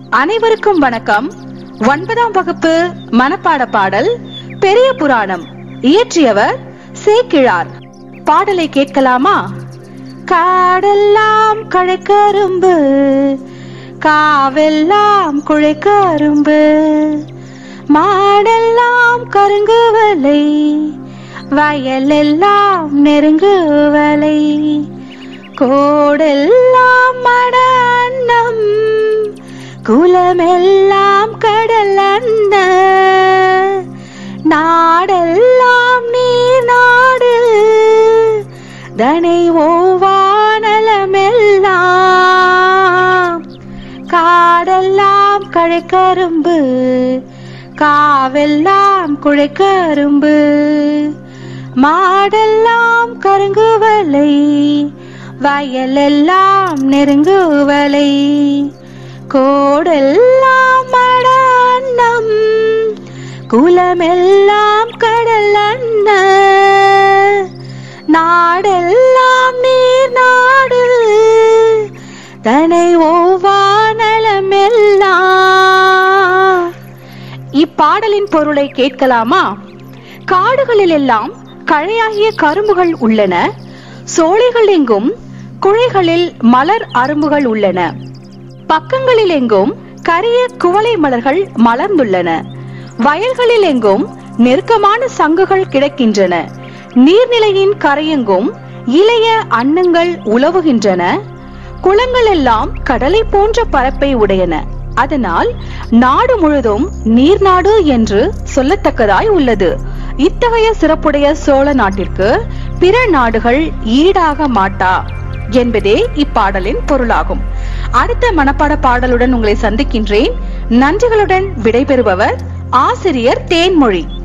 அனைவருக்கும் வணக்கம் ஒன்பதாம் வகுப்பு மனப்பாட பாடல் பெரிய புராணம் இயற்றியவர் சேக்கிழார் பாடலை கேட்கலாமா காடெல்லாம் கழைக்கரும்பு காவெல்லாம் குழைக்கரும்பு மாடெல்லாம் கருங்குவலை வயலெல்லாம் நெருங்குவலை கோடெல்லாம் மட அன்னம் குலமெல்லாம் கடல் அண்ண நாடெல்லாம் நீர் நாடு தனை ஓவானலமெல்லாம் காடெல்லாம் கழைக்கரும்பு காவெல்லாம் குழைக்கரும்பு மாடெல்லாம் கருங்குவலை வயலெல்லாம் நெருங்குவலை கோடெல்லாம் மட அன்னம் குலமெல்லாம் கடல் அண்ண நாடெல்லாம் நீர் நாடு தனை ஓவானலமெல்லாம் இப்பாடலின் பொருளை கேட்கலாமா காடுகளில் எல்லாம் கழையாகிய கரும்புகள் உள்ளன சோலைகள் எங்கும் குழைகளில் மலர் அரும்புகள் உள்ளன பக்கங்களில் எங்கும் கரிய குவளை மலர்கள் மலர்ந்துள்ளன வயல்களில் எங்கும் நெருக்கமான சங்குகள் கிடக்கின்றன நீர்நிலையின் கரையெங்கும் இளைய அன்னங்கள் உலவுகின்றன குளங்கள் எல்லாம் கடலை போன்ற பரப்பை உடையன அதனால் நாடு முழுதும் நீர்நாடு என்று சொல்லத்தக்கதாய் உள்ளது இத்தகைய சிறப்புடைய சோழ நாட்டிற்கு பிற நாடுகள் ஈடாக மாட்டா என்பதே இப்பாடலின் பொருளாகும் அடுத்த மனப்பாட பாடலுடன் உங்களை சந்திக்கின்றேன் நன்றிகளுடன் விடைபெறுபவர் ஆசிரியர் தேன்மொழி